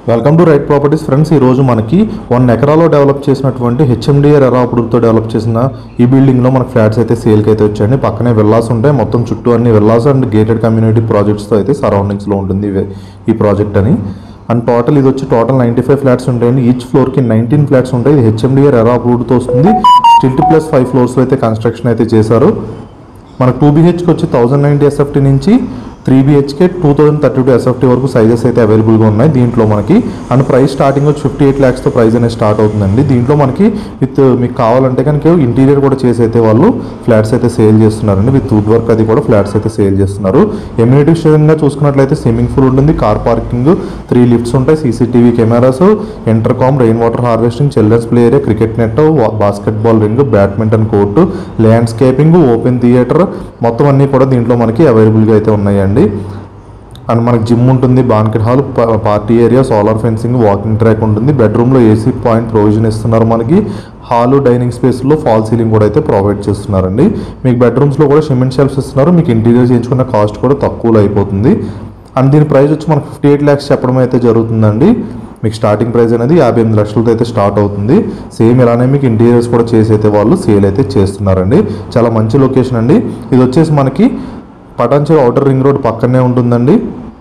welcome to right properties friends ఈ రోజు మనకి వన్ ఎకరాలో డెవలప్ చేసినటువంటి హెచ్ఎండిఆర్ ఎరా అప్పుడుతో డెవలప్ చేసిన ఈ బిల్డింగ్లో మనకి ఫ్లాట్స్ అయితే సేల్కి అయితే వచ్చాయండి పక్కనే విల్లాస్ ఉంటాయి మొత్తం చుట్టూ అన్ని విల్లాస్ అండ్ గేటెడ్ కమ్యూనిటీ ప్రాజెక్ట్స్తో అయితే సరౌండింగ్స్లో ఉంటుంది ఇవి- ఈ ప్రాజెక్ట్ అని అండ్ టోటల్ ఇది వచ్చి టోటల్ నైంటీ ఫైవ్ ఫ్లాట్స్ ఉంటాయండి ఈచ్ ఫ్లోర్కి నైన్టీన్ ఫ్లాట్స్ ఉంటాయి ఇది హెచ్ఎండిఆర్ ఎరా అప్రూవ్డ్తో వస్తుంది స్టిల్ట్ ప్లస్ ఫైవ్ ఫ్లోర్స్లో అయితే కన్స్ట్రక్షన్ అయితే చేశారు మనకు టూ బీహెచ్కి వచ్చి థౌసండ్ నైంటీ ఎస్ఎఫ్టీ నుంచి three BHK two thousand thirty two SFT వరకు సైజెస్ అయితే అవైలబుల్గా ఉన్నాయి దీంట్లో మనకి అండ్ ప్రైస్ స్టార్టింగ్ వచ్చి ఫిఫ్టీ ఎయిట్ ల్యాక్స్తో ప్రైస్ అనేది స్టార్ట్ అవుతుందండి దీంట్లో మనకి విత్ మీకు కావాలంటే కనుక ఇంటీరియర్ కూడా చేసి అయితే వాళ్ళు ఫ్లాట్స్ అయితే సేల్ చేస్తున్నారండి విత్ వుడ్ వర్క్ అది కూడా ఫ్లాట్స్ అయితే సేల్ చేస్తున్నారు ఎమ్యూనిటీస్ విధంగా చూసుకున్నట్లయితే స్విమ్మింగ్ పూల్ ఉంటుంది కార్ పార్కింగ్ త్రీ లిఫ్ట్స్ ఉంటాయి CCTV cameras intercom rain water harvesting children's play area cricket net basketball ring badminton court landscaping open theatre మొత్తం అన్నీ కూడా దీంట్లో మనకి అవైలబుల్గా అయితే ఉన్నాయండి అండ్ మనకి జిమ్ ఉంటుంది banquet hall party area solar fencing walking track ఉంటుంది బెడ్రూమ్లో ఏసీ పాయింట్ ప్రొవిజన్ ఇస్తున్నారు మనకి హాల్ డైనింగ్ స్పేస్లో ఫాల్ సీలింగ్ కూడా అయితే ప్రొవైడ్ చేస్తున్నారండి మీకు బెడ్రూమ్స్లో కూడా సిమెంట్ షెల్ఫ్స్ ఇస్తున్నారు మీకు ఇంటీరియర్ చేయించుకున్న కాస్ట్ కూడా తక్కువలో అయిపోతుంది అండ్ దీని ప్రైస్ వచ్చి మనకు ఫిఫ్టీ ఎయిట్ ల్యాక్స్ చెప్పడం అయితే జరుగుతుందండి మీకు స్టార్టింగ్ ప్రైస్ అనేది యాభై ఎనిమిది లక్షలతో అయితే స్టార్ట్ అవుతుంది సేమ్ ఇలానే మీకు ఇంటీరియర్స్ కూడా చేసి అయితే వాళ్ళు సేల్ అయితే చేస్తున్నారండి చాలా మంచి లొకేషన్ అండి ఇది వచ్చేసి మనకి పటాన్చెరు అవుటర్ రింగ్ రోడ్ పక్కనే ఉంటుందండి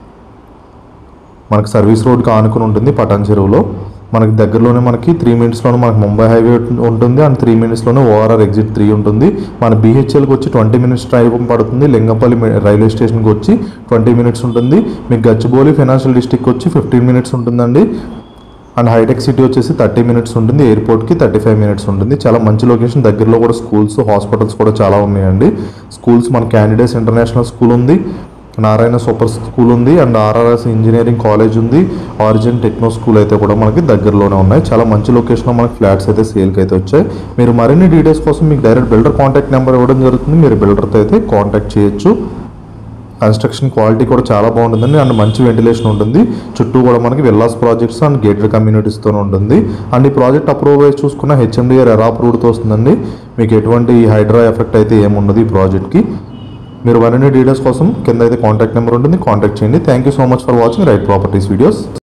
మనకి సర్వీస్ రోడ్కి ఆనుకుని ఉంటుంది పటాన్ చెరువులో మనకి దగ్గరలోనే మనకి త్రీ మినిట్స్లోనే మనకి ముంబై హైవే ఉంటుంది అండ్ త్రీ మినిట్స్లోనే ఓఆర్ఆర్ ఎగ్జిట్ త్రీ ఉంటుంది మన బీహెచ్ఎల్కి వచ్చి ట్వంటీ మినిట్స్ డ్రైవ్ పడుతుంది లింగంపల్లి మి- రైల్వే స్టేషన్కి వచ్చి ట్వంటీ మినిట్స్ ఉంటుంది మీకు గచ్చిబౌలి ఫైనాన్షియల్ డిస్ట్రిక్ట్ వచ్చి ఫిఫ్టీన్ మినిట్స్ ఉంటుందండి అండ్ హైటెక్ సిటీ వచ్చేసి థర్టీ మినిట్స్ ఉంటుంది ఎయిర్పోర్ట్కి థర్టీ ఫైవ్ మినిట్స్ ఉంటుంది చాలా మంచి లొకేషన్ దగ్గరలో కూడా స్కూల్స్ హాస్పిటల్స్ కూడా చాలా ఉన్నాయండి స్కూల్స్ మన క్యాండిడేట్స్ ఇంటర్నేషనల్ స్కూల్ ఉంది నారాయణ సూపర్ స్కూల్ ఉంది అండ్ ఆర్ఆర్ఎస్ ఇంజనీరింగ్ కాలేజ్ ఉంది ఆరిజిన్ టెక్నో స్కూల్ అయితే కూడా మనకి దగ్గరలోనే ఉన్నాయి చాలా మంచి లొకేషన్లో మనకి ఫ్లాట్స్ అయితే సేల్కి అయితే వచ్చాయి మీరు మరిన్ని డీటెయిల్స్ కోసం మీకు డైరెక్ట్ బిల్డర్ కాంటాక్ట్ నెంబర్ ఇవ్వడం జరుగుతుంది మీరు బిల్డర్తో అయితే కాంటాక్ట్ చేయొచ్చు కన్స్ట్రక్షన్ క్వాలిటీ కూడా చాలా బాగుంటుందండి అండ్ మంచి వెంటిలేషన్ ఉంటుంది చుట్టూ కూడా మనకి విల్లాస్ ప్రాజెక్ట్స్ అండ్ గేటెడ్ కమ్యూనిటీస్తో ఉంటుంది అండ్ ఈ ప్రాజెక్ట్ అప్రూవ్ అయ్యి చూసుకున్న హెచ్ఎండిఆర్ ఎరా అప్రూవ్డ్తో వస్తుందండి మీకు ఎటువంటి హైడ్రా ఎఫెక్ట్ అయితే ఏముండదు ఈ ప్రాజెక్ట్కి మీరు మరిన్ని డీటెయిల్స్ కోసం కింద అయితే కాంటాక్ట్ నెంబర్ ఉంటుంది కాంటాక్ట్ చేయండి thank you so much for watching right properties videos